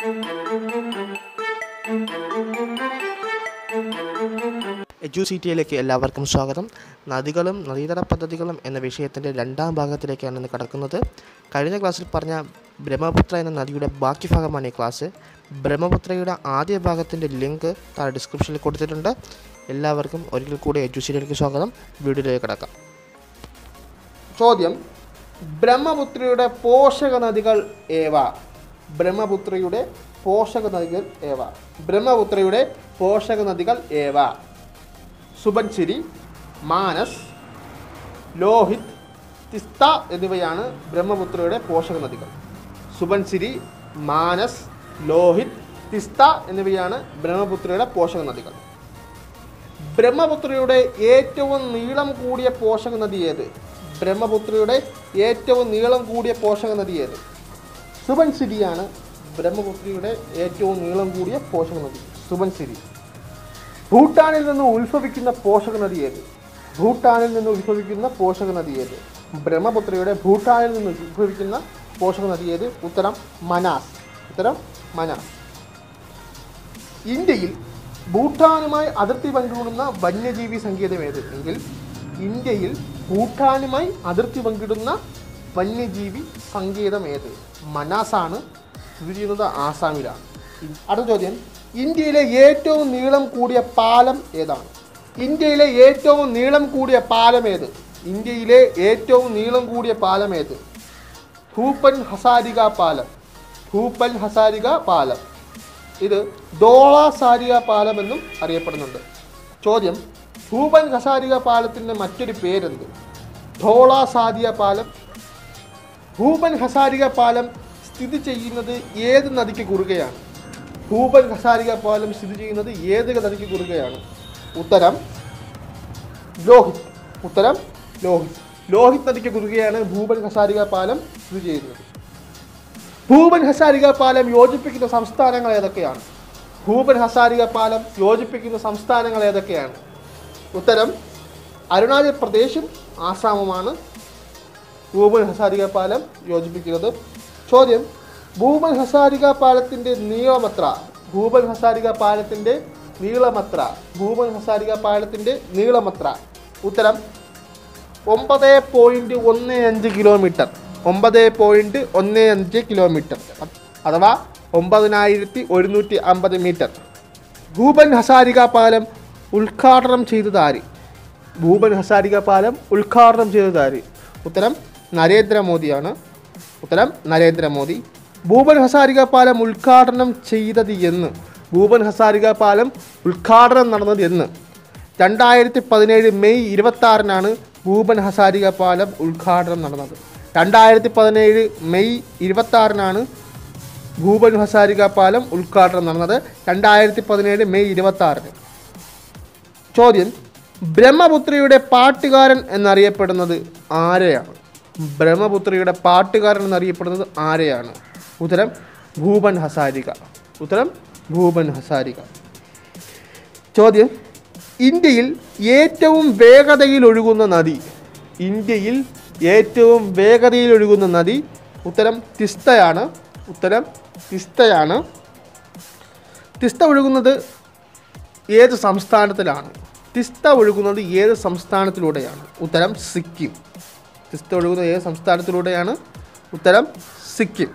എജ്യൂസിറ്റിയിലേക്ക് എല്ലാവർക്കും സ്വാഗതം നദികളും നദീതട പദ്ധതികളും എന്ന വിഷയത്തിൻ്റെ രണ്ടാം ഭാഗത്തിലേക്കാണ് ഇന്ന് കടക്കുന്നത് കഴിഞ്ഞ ക്ലാസ്സിൽ പറഞ്ഞ ബ്രഹ്മപുത്ര എന്ന നദിയുടെ ബാക്കി ഭാഗമാണ് ഈ ക്ലാസ് ബ്രഹ്മപുത്രയുടെ ആദ്യ ഭാഗത്തിൻ്റെ ലിങ്ക് താഴെ ഡിസ്ക്രിപ്ഷനിൽ കൊടുത്തിട്ടുണ്ട് എല്ലാവർക്കും ഒരിക്കൽ കൂടി എജ്യൂസിറ്റിയിലേക്ക് സ്വാഗതം വീഡിയോയിലേക്ക് കിടക്കാം ചോദ്യം ബ്രഹ്മപുത്രയുടെ പോഷക നദികൾ ഏവ ബ്രഹ്മപുത്രയുടെ പോഷക നദികൾ ഏവ ബ്രഹ്മപുത്രയുടെ പോഷക നദികൾ ഏവ സുബൻസിരി മാനസ് ലോഹിത് തിസ്ത എന്നിവയാണ് ബ്രഹ്മപുത്രയുടെ പോഷക നദികൾ സുബൻസിരി മാനസ് ലോഹിത് തിസ്ത എന്നിവയാണ് ബ്രഹ്മപുത്രയുടെ പോഷക നദികൾ ബ്രഹ്മപുത്രയുടെ ഏറ്റവും നീളം കൂടിയ പോഷക നദി ഏത് ബ്രഹ്മപുത്രയുടെ ഏറ്റവും നീളം കൂടിയ പോഷക നദി ഏത് സുബൻസിരിയാണ് ബ്രഹ്മപുത്രയുടെ ഏറ്റവും നീളം കൂടിയ പോഷക നദി സുബൻസിരി ഭൂട്ടാനിൽ നിന്ന് ഉത്ഭവിക്കുന്ന പോഷക നദി ഏത് ഭൂട്ടാനിൽ നിന്ന് ഉത്ഭവിക്കുന്ന പോഷക നദി ഏത് ബ്രഹ്മപുത്രയുടെ ഭൂട്ടാനിൽ നിന്ന് ഉത്ഭവിക്കുന്ന പോഷക നദി ഏത് ഉത്തരം മനാസ് ഉത്തരം മനാസ് ഇന്ത്യയിൽ ഭൂട്ടാനുമായി അതിർത്തി പങ്കിടുന്ന വന്യജീവി സങ്കേതം ഏത് എങ്കിൽ ഇന്ത്യയിൽ ഭൂട്ടാനുമായി അതിർത്തി പങ്കിടുന്ന വന്യജീവി സങ്കേതം ഏത് മനാസാണ് സ്ഥിതി ചെയ്യുന്നത് ആസാമിലാണ് അടുത്ത ചോദ്യം ഇന്ത്യയിലെ ഏറ്റവും നീളം കൂടിയ പാലം ഏതാണ് ഇന്ത്യയിലെ ഏറ്റവും നീളം കൂടിയ പാലം ഏത് ഇന്ത്യയിലെ ഏറ്റവും നീളം കൂടിയ പാലം ഏത് ഭൂപ്പൻ ഹസാരിക പാലം ഭൂപ്പൻ ഹസാരിക പാലം ഇത് ഡോള സാരിക പാലം എന്നും അറിയപ്പെടുന്നുണ്ട് ചോദ്യം ഭൂപൻ ഹസാരിക പാലത്തിൻ്റെ മറ്റൊരു പേരെന്ത് ധോള സാരിക പാലം ഭൂപൻ ഹസാരിക പാലം സ്ഥിതി ചെയ്യുന്നത് ഏത് നദിക്ക് കുറുകയാണ് ഭൂപൻ ഹസാരിക പാലം സ്ഥിതി ചെയ്യുന്നത് ഏത് നദിക്ക് കുറുകയാണ് ഉത്തരം ലോഹിത് ഉത്തരം ലോഹിത് ലോഹിത് നദിക്ക് കുറുകയാണ് ഭൂപൻ ഹസാരിക പാലം സ്ഥിതി ചെയ്യുന്നത് ഭൂപൻ ഹസാരിക പാലം യോജിപ്പിക്കുന്ന സംസ്ഥാനങ്ങൾ ഏതൊക്കെയാണ് ഭൂപൻ ഹസാരിക പാലം യോജിപ്പിക്കുന്ന സംസ്ഥാനങ്ങൾ ഏതൊക്കെയാണ് ഉത്തരം അരുണാചൽ പ്രദേശും ആസാമുമാണ് ഭൂപൻ ഹസാരിക പാലം യോജിപ്പിക്കുന്നത് ചോദ്യം ഭൂപൻ ഹസാരിക പാലത്തിൻ്റെ നീളമത്ര ഭൂപൻ ഹസാരിക പാലത്തിൻ്റെ നീളമത്ര ഭൂപൻ ഹസാരിക പാലത്തിൻ്റെ നീളമത്ര ഉത്തരം ഒമ്പത് പോയിൻറ്റ് ഒന്ന് അഞ്ച് കിലോമീറ്റർ ഒമ്പത് പോയിൻറ്റ് ഒന്ന് അഞ്ച് കിലോമീറ്റർ അഥവാ ഒമ്പതിനായിരത്തി ഒരുന്നൂറ്റി അമ്പത് മീറ്റർ ഭൂപൻ ഹസാരിക പാലം ഉദ്ഘാടനം ചെയ്തത് ആര് ഭൂപൻ ഹസാരിക പാലം ഉദ്ഘാടനം ചെയ്തത് ആര് ഉത്തരം നരേന്ദ്രമോദിയാണ് ഉത്തരം നരേന്ദ്രമോദി ഭൂപൻ ഹസാരിക പാലം ഉദ്ഘാടനം ചെയ്തത് എന്ന് ഭൂപൻ ഹസാരിക പാലം ഉദ്ഘാടനം നടന്നത് എന്ന് രണ്ടായിരത്തി പതിനേഴ് മെയ് ഇരുപത്തി ആറിനാണ് ഭൂപൻ ഹസാരിക പാലം ഉദ്ഘാടനം നടന്നത് രണ്ടായിരത്തി പതിനേഴ് മെയ് ഇരുപത്തി ആറിനാണ് ഭൂപൻ ഹസാരിക പാലം ഉദ്ഘാടനം നടന്നത് രണ്ടായിരത്തി പതിനേഴ് മെയ് ഇരുപത്തി ആറിന് ചോദ്യം ബ്രഹ്മപുത്രിയുടെ പാട്ടുകാരൻ എന്നറിയപ്പെടുന്നത് ആരെയാണ് ബ്രഹ്മപുത്രിയുടെ പാട്ടുകാരൻ എന്നറിയപ്പെടുന്നത് ആരെയാണ് ഉത്തരം ഭൂപൻ ഹസാരിക ഉത്തരം ഭൂപൻ ഹസാരിക ചോദ്യം ഇന്ത്യയിൽ ഏറ്റവും വേഗതയിൽ ഒഴുകുന്ന നദി ഇന്ത്യയിൽ ഏറ്റവും വേഗതയിൽ ഒഴുകുന്ന നദി ഉത്തരം തിസ്തയാണ് ഉത്തരം തിസ്തയാണ് തിസ്ത ഒഴുകുന്നത് ഏത് സംസ്ഥാനത്തിലാണ് തിസ്ത ഒഴുകുന്നത് ഏത് സംസ്ഥാനത്തിലൂടെയാണ് ഉത്തരം സിക്കിം തിസ്ത ഒഴുകുന്നത് ഏത് സംസ്ഥാനത്തിലൂടെയാണ് ഉത്തരം സിക്കിം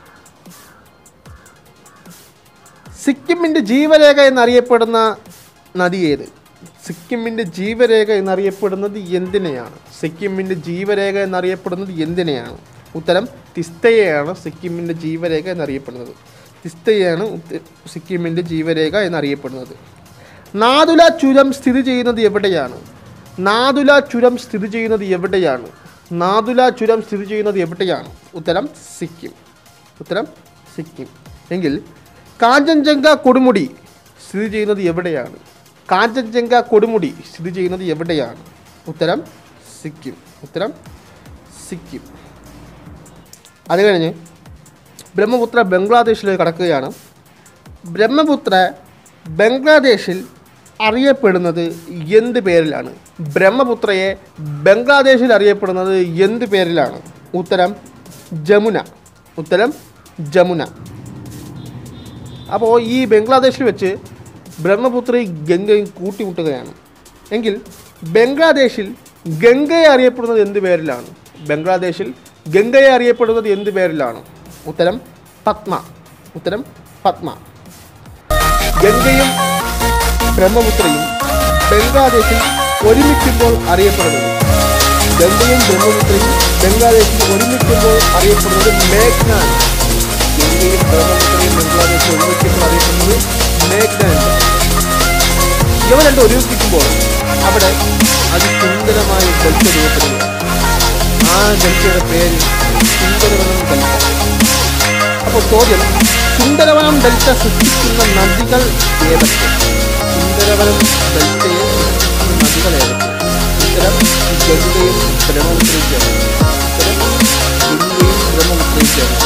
സിക്കിമിൻ്റെ ജീവരേഖ എന്നറിയപ്പെടുന്ന നദി ഏത് സിക്കിമിൻ്റെ ജീവരേഖ എന്നറിയപ്പെടുന്നത് എന്തിനെയാണ് സിക്കിമിൻ്റെ ജീവരേഖ എന്നറിയപ്പെടുന്നത് എന്തിനെയാണ് ഉത്തരം തിസ്തയെയാണ് സിക്കിമിൻ്റെ ജീവരേഖ എന്നറിയപ്പെടുന്നത് തിസ്തയാണ് ഉത്ത- സിക്കിമിൻ്റെ ജീവരേഖ എന്നറിയപ്പെടുന്നത് നാദുല ചുരം സ്ഥിതി ചെയ്യുന്നത് എവിടെയാണ് നാദുല ചുരം സ്ഥിതി ചെയ്യുന്നത് എവിടെയാണ് നാദുല ചുരം സ്ഥിതി ചെയ്യുന്നത് എവിടെയാണ് ഉത്തരം സിക്കിം ഉത്തരം സിക്കിം എങ്കിൽ കാഞ്ചൻജംഗ കൊടുമുടി സ്ഥിതി ചെയ്യുന്നത് എവിടെയാണ് കാഞ്ചൻജംഗ കൊടുമുടി സ്ഥിതി ചെയ്യുന്നത് എവിടെയാണ് ഉത്തരം സിക്കിം ഉത്തരം സിക്കിം അത് കഴിഞ്ഞ് ബ്രഹ്മപുത്ര ബംഗ്ലാദേശിലേക്ക് കടക്കുകയാണ് ബ്രഹ്മപുത്ര ബംഗ്ലാദേശിൽ അറിയപ്പെടുന്നത് എന്ത് പേരിലാണ് ബ്രഹ്മപുത്രയെ ബംഗ്ലാദേശിൽ അറിയപ്പെടുന്നത് എന്ത് പേരിലാണ് ഉത്തരം ജമുന ഉത്തരം ജമുന അപ്പോൾ ഈ ബംഗ്ലാദേശിൽ വെച്ച് ബ്രഹ്മപുത്രയും ഗംഗയും കൂട്ടിമുട്ടുകയാണ് എങ്കിൽ ബംഗ്ലാദേശിൽ ഗംഗയെ അറിയപ്പെടുന്നത് എന്ത് പേരിലാണ് ബംഗ്ലാദേശിൽ ഗംഗയെ അറിയപ്പെടുന്നത് എന്ത് പേരിലാണ് ഉത്തരം പത്മ ഉത്തരം പത്മ ഗംഗയും ബ്രഹ്മപുത്രയും ബംഗ്ലാദേശിൽ ഒരുമിക്കുമ്പോൾ അറിയപ്പെടുന്നത് ഗംഗയും ബ്രഹ്മപുത്രയും ബംഗ്ലാദേശിൽ ഒരുമിക്കുമ്പോൾ അറിയപ്പെടുന്നത് മേഘ്നാണ് ഗംഗയും ബ്രഹ്മപുത്രയും ബംഗ്ലാദേശിൽ ഒരുമിക്കുമ്പോൾ അറിയപ്പെടുന്നത് മേഘ്നാണ് ഇവ രണ്ട് ഒരുമിപ്പിക്കുമ്പോൾ അവിടെ അതിസുന്ദരമായ ഡെൽറ്റ രൂപപ്പെടുന്നു ആ ഡെൽറ്റയുടെ പേര് സുന്ദരവനം ഡെൽറ്റ അപ്പോൾ ചോദ്യം സുന്ദരവനം ഡെൽറ്റ സൃഷ്ടിക്കുന്ന നദികൾ ഏതൊക്കെ സുന്ദരവനം ഡെൽറ്റയെ സൃഷ്ടിക്കുന്ന നദികൾ ഏതൊക്കെ ഉത്തരം ഗംഗയും ബ്രഹ്മപുത്രയും ചേർന്ന് ഉത്തരം ഗംഗയും ബ്രഹ്മപുത്രയും ചേർന്ന്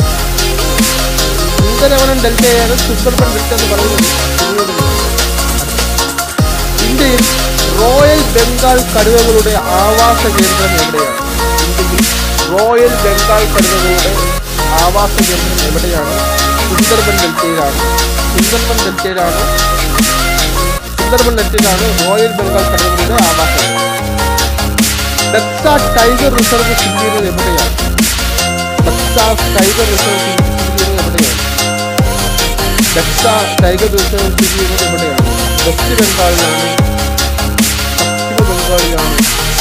സുന്ദരവനം ഡെൽറ്റയാണ് സുന്ദർബൻ ഡെൽറ്റ എന്ന് പറയുന്നത് പിന്നീട് ഇന്ത്യയിൽ റോയൽ ബംഗാൾ കടുവകളുടെ ആവാസ കേന്ദ്രം എവിടെയാണ് ഇന്ത്യയിൽ റോയൽ ബംഗാൾ കടുവകളുടെ ആവാസ കേന്ദ്രം എവിടെയാണ് സുന്ദർബൻ ഡെൽറ്റയിലാണ് സുന്ദർബൻ ഡെൽറ്റയിലാണ് സുന്ദർബൻ ഡെൽറ്റയിലാണ് റോയൽ ബംഗാൾ കടുവകളുടെ ആവാസ കേന്ദ്രം ബക്സ ടൈഗർ റിസർവ് സ്ഥിതി ചെയ്യുന്നത് എവിടെയാണ് ബക്സ ടൈഗർ റിസർവ് സ്ഥിതി ചെയ്യുന്നത് എവിടെയാണ് ബക്സ ടൈഗർ റിസർവ് സ്ഥിതി ചെയ്യുന്നത് എവിടെയാണ് വെസ്റ്റ് ബംഗാളിലാണ് പശ്ചിമ ബംഗാളിലാണ്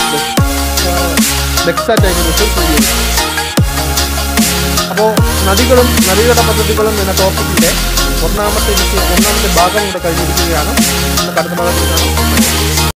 ബക്സ ടൈഗർ റിസർവ് സ്ഥിതി ചെയ്യുന്നത് അപ്പോൾ നദികളും നദീതട പദ്ധതികളും എന്ന ടോപ്പിക്കിൻ്റെ ഒന്നാമത്തെ വിഷയം ഒന്നാമത്തെ ഭാഗം ഇവിടെ കഴിഞ്ഞിരിക്കുകയാണ് നമുക്ക് അടുത്ത ഭാഗത്തിൽ കാണാം